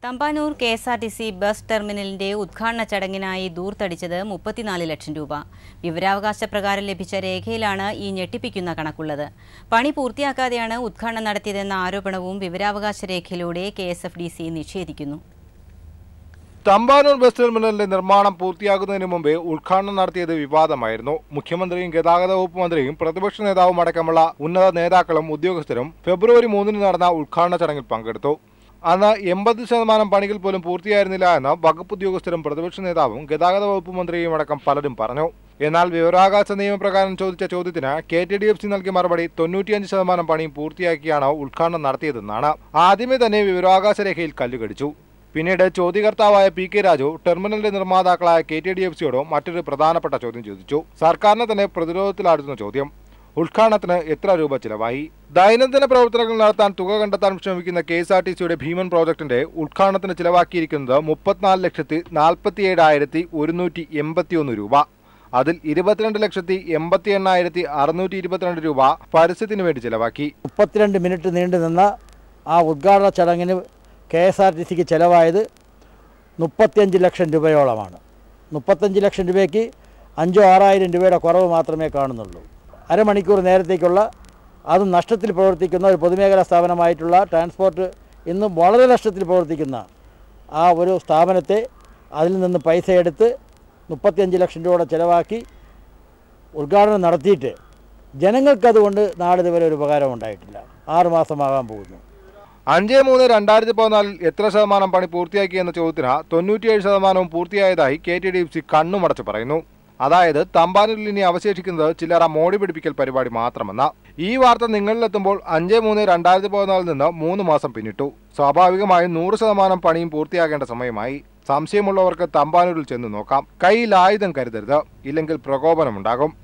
Thampanoor K S R T C bus ടെർമിനലിന്റെ ഉദ്ഘാടന ചടങ്ങിനായി ദൂർത്തടിച്ചത് മുപ്പത്തിനാല് ലക്ഷം രൂപ വിവരാവകാശ പ്രകാരം ലഭിച്ച രേഖയിലാണ് ഈ ഞെട്ടിപ്പിക്കുന്ന കണക്കുള്ളത് പണി പൂർത്തിയാക്കാതെയാണ് ഉദ്ഘാടനം നടത്തിയതെന്ന ആരോപണവും വിവരാവകാശ രേഖയിലൂടെ K S F D C നിഷേധിക്കുന്നു തമ്പാനൂർ ബസ് ടെർമിനലിന്റെ നിർമ്മാണം പൂർത്തിയാക്കുന്നതിന് മുമ്പേ ഉദ്ഘാടനം നടത്തിയത് വിവാദമായിരുന്നു മുഖ്യമന്ത്രിയും ഗതാഗത വകുപ്പ് മന്ത്രിയും പ്രതിപക്ഷ നേതാവും അടക്കമുള്ള ഉന്നത നേതാക്കളും ഉദ്യോഗസ്ഥരും ഫെബ്രുവരി മൂന്നിന് നടന്ന ഉദ്ഘാടന ചടങ്ങിൽ പങ്കെടുത്തു അന്ന് എൺപത് ശതമാനം പണികൾ പോലും പൂർത്തിയായിരുന്നില്ല എന്ന് വകുപ്പ് ഉദ്യോഗസ്ഥരും പ്രതിപക്ഷ നേതാവും ഗതാഗത വകുപ്പ് മന്ത്രിയും അടക്കം പലരും പറഞ്ഞു എന്നാൽ വിവരാവകാശ നിയമപ്രകാരം ചോദിച്ച ചോദ്യത്തിന് K T D F C നൽകിയ മറുപടി തൊണ്ണൂറ്റിയഞ്ച് ശതമാനം പണിയും പൂർത്തിയാക്കിയാണ് ഉദ്ഘാടനം നടത്തിയതെന്നാണ് ആദ്യമേ തന്നെ വിവരാവകാശ രേഖയിൽ കല്ലുകടിച്ചു പിന്നീട് ചോദ്യകർത്താവായ പി കെ രാജു ടെർമിനലിന്റെ നിർമ്മാതാക്കളായ കെ ടി ഡി എഫ് സിയോട് മറ്റൊരു പ്രധാനപ്പെട്ട ചോദ്യം ചോദിച്ചു സർക്കാരിനെ തന്നെ പ്രതിരോധത്തിലാടുന്ന ചോദ്യം ഉദ്ഘാടനത്തിന് എത്ര രൂപ ചിലവായി ദൈനംദിന പ്രവർത്തനങ്ങൾ നടത്താൻ തുക കണ്ടെത്താൻ ശ്രമിക്കുന്ന കെ എസ് ആർ ടി സിയുടെ ഭീമൻ പ്രോജക്ടിന്റെ ഉദ്ഘാടനത്തിന് ചിലവാക്കിയിരിക്കുന്നത് മുപ്പത്തിനാല് ലക്ഷത്തി നാൽപ്പത്തി ഏഴായിരത്തി ഒരുന്നൂറ്റി എൺപത്തിയൊന്ന് രൂപ അതിൽ ഇരുപത്തിരണ്ട് ലക്ഷത്തി എൺപത്തി എണ്ണായിരത്തി അറുന്നൂറ്റി ഇരുപത്തിരണ്ട് രൂപ പരസ്യത്തിന് വേണ്ടി ചിലവാക്കി മുപ്പത്തിരണ്ട് മിനിറ്റ് നീണ്ടു നിന്ന ആ ഉദ്ഘാടന ചടങ്ങിന് കെ എസ് ആർ ടി സിക്ക് ചിലവായത് മുപ്പത്തിയഞ്ച് ലക്ഷം രൂപയോളമാണ് മുപ്പത്തഞ്ച് ലക്ഷം രൂപയ്ക്ക് അഞ്ചോ ആറായിരം രൂപയുടെ കുറവ് മാത്രമേ കാണുന്നുള്ളൂ അരമണിക്കൂർ നേരത്തേക്കുള്ള അതും നഷ്ടത്തിൽ പ്രവർത്തിക്കുന്ന ഒരു പൊതുമേഖലാ സ്ഥാപനമായിട്ടുള്ള ട്രാൻസ്പോർട്ട് ഇന്നും വളരെ നഷ്ടത്തിൽ പ്രവർത്തിക്കുന്ന ആ ഒരു സ്ഥാപനത്തെ അതിൽ നിന്ന് പൈസ എടുത്ത് മുപ്പത്തിയഞ്ച് ലക്ഷം രൂപയുടെ ചിലവാക്കി ഉദ്ഘാടനം നടത്തിയിട്ട് ജനങ്ങൾക്കതുകൊണ്ട് നാളിതുവരെ ഒരു ഉപകാരം ഉണ്ടായിട്ടില്ല ആറ് മാസമാകാൻ പോകുന്നു അഞ്ച് മൂന്ന് രണ്ടായിരത്തി പതിനാലിൽ എത്ര ശതമാനം പണി പൂർത്തിയാക്കി എന്ന ചോദ്യത്തിന് തൊണ്ണൂറ്റിയേഴ് ശതമാനവും പൂർത്തിയായതായി K T D F C കണ്ണുമടച്ച് പറയുന്നു അതായത് തമ്പാനൂരിൽ ഇനി അവശേഷിക്കുന്നത് ചില്ലറ മോടി പിടിപ്പിക്കൽ പരിപാടി മാത്രമെന്ന ഈ വാർത്ത നിങ്ങളിലെത്തുമ്പോൾ അഞ്ച് മൂന്ന് രണ്ടായിരത്തി പതിനാലിൽ നിന്ന് മൂന്ന് മാസം പിന്നിട്ടു സ്വാഭാവികമായും നൂറ് ശതമാനം പണിയും പൂർത്തിയാക്കേണ്ട സമയമായി സംശയമുള്ളവർക്ക് തമ്പാനൂരിൽ ചെന്ന് നോക്കാം കയ്യിൽ ആയുധം കരുതരുത് ഇല്ലെങ്കിൽ പ്രകോപനമുണ്ടാകും